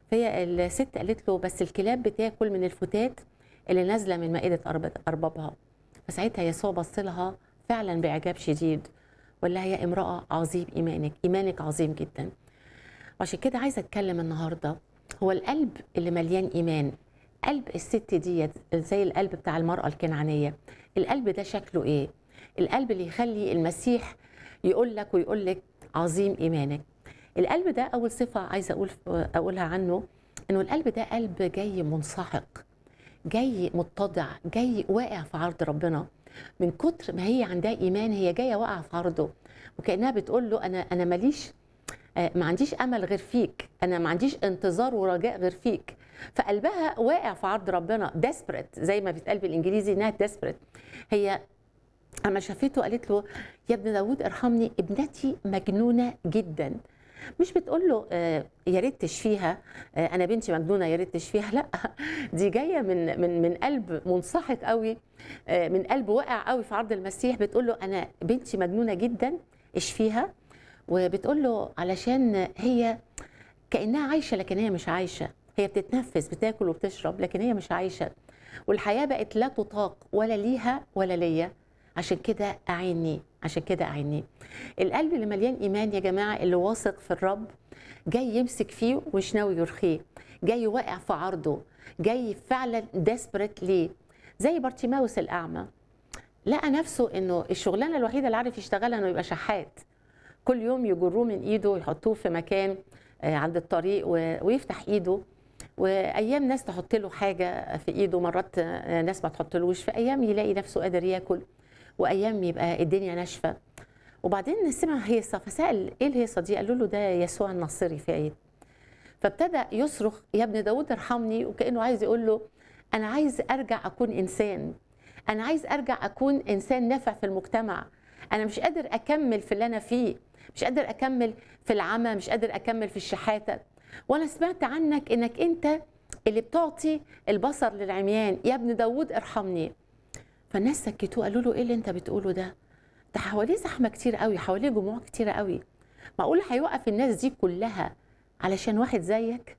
فهي الست قالت له بس الكلاب بتاكل من الفتات اللي نازله من مائده أرب- اربابها فساعتها يسوع بص لها فعلا باعجاب شديد وقال لها يا امراه عظيم ايمانك ايمانك عظيم جدا وعشان كده عايزه اتكلم النهارده هو القلب اللي مليان ايمان قلب الست ديت زي القلب بتاع المراه الكنعانيه القلب ده شكله ايه القلب اللي يخلي المسيح يقول لك ويقول لك عظيم ايمانك القلب ده اول صفه عايزه اقول اقولها عنه انه القلب ده قلب جاي منسحق جاي متضع جاي واقع في عرض ربنا من كتر ما هي عندها ايمان هي جايه واقعه في عرضه وكانها بتقول له انا انا ماليش آه، ما عنديش امل غير فيك انا ما عنديش انتظار ورجاء غير فيك فقلبها واقع في عرض ربنا ديسبريت زي ما بيتقال بالانجليزي انها ديسبريت هي اما شافته قالت له يا ابن داود ارحمني ابنتي مجنونه جدا مش بتقول له آه، يا ريت تشفيها آه، انا بنتي مجنونه يا ريت تشفيها لا دي جايه من من من قلب منسحق قوي آه، من قلب واقع قوي في عرض المسيح بتقول له انا بنتي مجنونه جدا اشفيها وبتقول له علشان هي كانها عايشه لكن هي مش عايشه هي بتتنفس بتاكل وبتشرب لكن هي مش عايشه والحياه بقت لا تطاق ولا ليها ولا ليا عشان كده اعيني عشان كده اعيني القلب اللي مليان ايمان يا جماعه اللي واثق في الرب جاي يمسك فيه ومش ناوي يرخيه جاي واقع في عرضه جاي فعلا ديسبريت ليه زي بارتيماوس الاعمى لقى نفسه انه الشغلانه الوحيده اللي عارف يشتغلها انه يبقى شحات كل يوم يجروه من ايده ويحطوه في مكان آه، عند الطريق و- ويفتح ايده وايام ناس تحط له حاجه في ايده مرات آه، ناس ما تحطلوش في ايام يلاقي نفسه قادر ياكل وايام يبقى الدنيا ناشفه وبعدين سمع هيصه فسال ايه الهيصه دي قالوا له ده يسوع الناصري في عيد فابتدى يصرخ يا ابن داود ارحمني وكانه عايز يقول له انا عايز ارجع اكون انسان انا عايز ارجع اكون انسان نافع في المجتمع انا مش قادر اكمل في اللي انا فيه مش قادر اكمل في العمى مش قادر اكمل في الشحاته وانا سمعت عنك انك انت اللي بتعطي البصر للعميان يا ابن داود ارحمني فالناس سكتوه قالوا له ايه اللي انت بتقوله ده ده حواليه زحمه كتير قوي حواليه جموع كتيره قوي معقول هيوقف الناس دي كلها علشان واحد زيك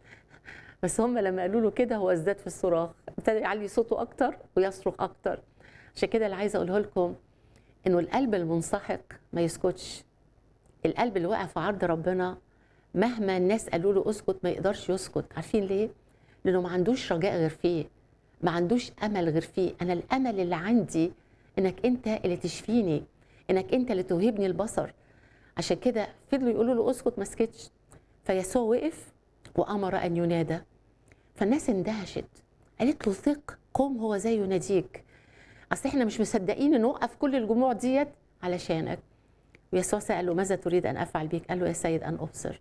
بس هم لما قالوا له كده هو ازداد في الصراخ ابتدى يعلي صوته اكتر ويصرخ اكتر عشان كده اللي عايزه اقوله لكم انه القلب المنسحق ما يسكتش القلب اللي واقع في عرض ربنا مهما الناس قالوا له اسكت ما يقدرش يسكت عارفين ليه لانه ما عندوش رجاء غير فيه ما عندوش امل غير فيه انا الامل اللي عندي انك انت اللي تشفيني انك انت اللي توهبني البصر عشان كده فضلوا يقولوا له اسكت ما سكتش فيسوع وقف وامر ان ينادى فالناس اندهشت قالت له ثق قم هو زي يناديك اصل احنا مش مصدقين نوقف كل الجموع ديت علشانك ويسوع سأله ماذا تريد أن أفعل بك؟ قال له يا سيد أن أبصر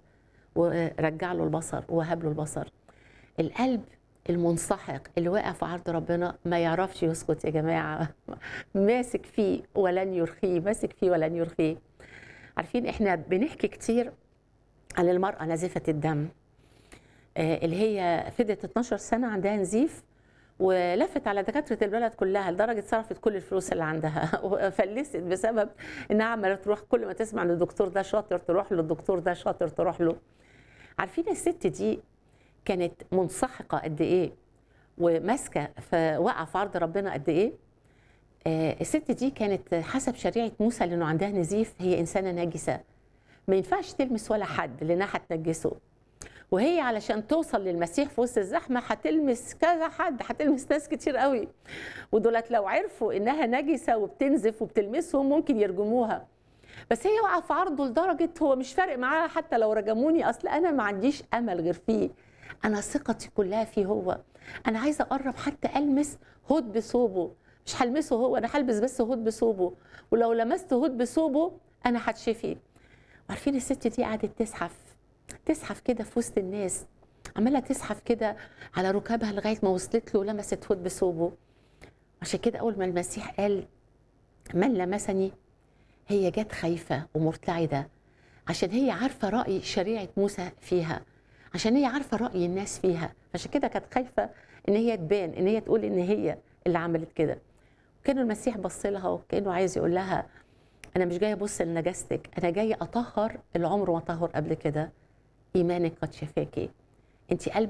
ورجع له البصر ووهب له البصر القلب المنسحق اللي واقع في عرض ربنا ما يعرفش يسكت يا جماعة ماسك فيه ولن يرخيه ماسك فيه ولن يرخيه عارفين احنا بنحكي كتير عن المرأة نازفة الدم آه، اللي هي فضلت 12 سنة عندها نزيف ولفت على دكاترة البلد كلها لدرجة صرفت كل الفلوس اللي عندها وفلست بسبب انها عمالة تروح كل ما تسمع ان الدكتور ده شاطر تروح له الدكتور ده شاطر تروح له عارفين الست دي كانت منسحقة قد ايه وماسكة في واقعة في عرض ربنا قد ايه آه، الست دي كانت حسب شريعة موسى لانه عندها نزيف هي انسانة ناجسة ما ينفعش تلمس ولا حد لانها هتنجسه وهي علشان توصل للمسيح في وسط الزحمه هتلمس كذا حد هتلمس ناس كتير قوي ودولت لو عرفوا انها نجسه وبتنزف وبتلمسهم ممكن يرجموها بس هي واقعه في عرضه لدرجه هو مش فارق معاها حتى لو رجموني اصل انا ما عنديش امل غير فيه انا ثقتي كلها فيه هو انا عايزه اقرب حتى المس هود بثوبه مش هلمسه هو انا هلبس بس هود بثوبه ولو لمست هود بثوبه انا هتشفي عارفين الست دي قعدت تزحف تزحف كده في وسط الناس عماله تزحف كده على ركابها لغايه ما وصلت له لمست هود بثوبه عشان كده اول ما المسيح قال من لمسني هي جت خايفه ومرتعده عشان هي عارفه راي شريعه موسى فيها عشان هي عارفه راي الناس فيها عشان كده كانت خايفه ان هي تبان ان هي تقول ان هي اللي عملت كده كان المسيح بص لها وكانه عايز يقول لها انا مش جاي ابص لنجاستك انا جاي اطهر اللي عمره ما طهر قبل كده ايمانك قد شفاكي انت قلبك